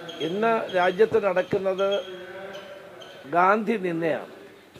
ഇന്ന് രാജ്യത്ത് നടക്കുന്നത് ഗാന്ധി നിന്നയാണ്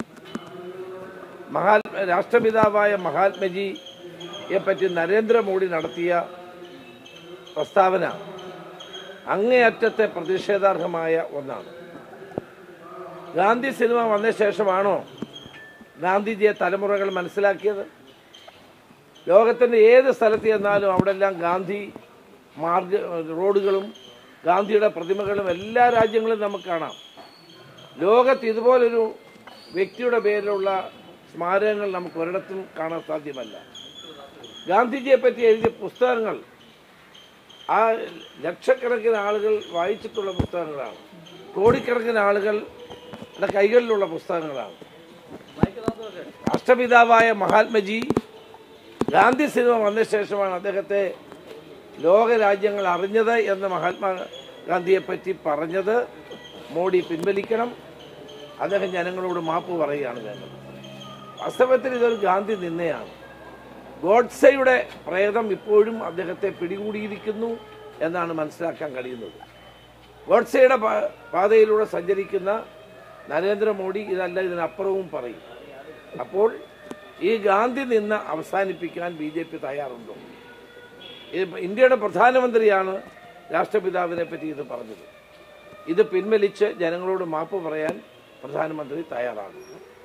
മഹാ രാഷ്ട്രപിതാവായ മഹാത്മജിയെ പറ്റി നരേന്ദ്രമോദി നടത്തിയ പ്രസ്താവന അങ്ങേയറ്റത്തെ പ്രതിഷേധാർഹമായ ഒന്നാണ് ഗാന്ധി സിനിമ വന്ന ശേഷമാണോ ഗാന്ധിജിയെ തലമുറകൾ മനസ്സിലാക്കിയത് ലോകത്തിൻ്റെ ഏത് സ്ഥലത്ത് ചെന്നാലും അവിടെ എല്ലാം ഗാന്ധി മാർഗ റോഡുകളും ഗാന്ധിയുടെ പ്രതിമകളും എല്ലാ രാജ്യങ്ങളിലും നമുക്ക് കാണാം ലോകത്ത് ഇതുപോലൊരു വ്യക്തിയുടെ പേരിലുള്ള സ്മാരകങ്ങൾ നമുക്ക് ഒരിടത്തും കാണാൻ സാധ്യമല്ല ഗാന്ധിജിയെ പറ്റി എഴുതിയ പുസ്തകങ്ങൾ ആ ലക്ഷക്കണക്കിന് ആളുകൾ വായിച്ചിട്ടുള്ള പുസ്തകങ്ങളാണ് കോടിക്കണക്കിന് ആളുകളുടെ കൈകളിലുള്ള പുസ്തകങ്ങളാണ് രാഷ്ട്രപിതാവായ മഹാത്മജി ഗാന്ധി സിനിമ വന്ന ശേഷമാണ് അദ്ദേഹത്തെ ലോക രാജ്യങ്ങൾ അറിഞ്ഞത് എന്ന് മഹാത്മാ ഗാന്ധിയെ പറ്റി പറഞ്ഞത് മോഡി പിൻവലിക്കണം അദ്ദേഹം ജനങ്ങളോട് മാപ്പ് പറയുകയാണ് വേണ്ടത് വാസ്തവത്തിൽ ഇതൊരു ഗാന്ധി നിന്നയാണ് ഗോഡ്സെയുടെ പ്രേതം ഇപ്പോഴും അദ്ദേഹത്തെ പിടികൂടിയിരിക്കുന്നു എന്നാണ് മനസ്സിലാക്കാൻ കഴിയുന്നത് ഗോഡ്സെയുടെ പാ- പാതയിലൂടെ സഞ്ചരിക്കുന്ന നരേന്ദ്രമോദി ഇതല്ല ഇതിനപ്പുറവും പറയും അപ്പോൾ ഈ ഗാന്ധി നിന്ന് അവസാനിപ്പിക്കാൻ ബി ജെ പി തയ്യാറുണ്ടോ ഈ ഇന്ത്യയുടെ പ്രധാനമന്ത്രിയാണ് രാഷ്ട്രപിതാവിനെ പറ്റി ഇത് പറഞ്ഞത് ഇത് പിൻവലിച്ച് ജനങ്ങളോട് മാപ്പ് പറയാൻ പ്രധാനമന്ത്രി തയ്യാറാണ്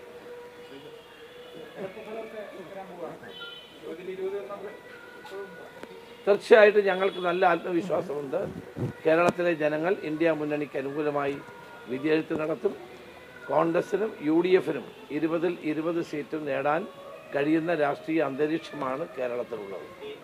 തീർച്ചയായിട്ടും ഞങ്ങൾക്ക് നല്ല ആത്മവിശ്വാസമുണ്ട് കേരളത്തിലെ ജനങ്ങൾ ഇന്ത്യ മുന്നണിക്ക് അനുകൂലമായി വിജയത്തിൽ നടത്തും കോൺഗ്രസിനും യു ഡി എഫിനും ഇരുപതിൽ ഇരുപത് സീറ്റും നേടാൻ കഴിയുന്ന രാഷ്ട്രീയ അന്തരീക്ഷമാണ് കേരളത്തിലുള്ളത്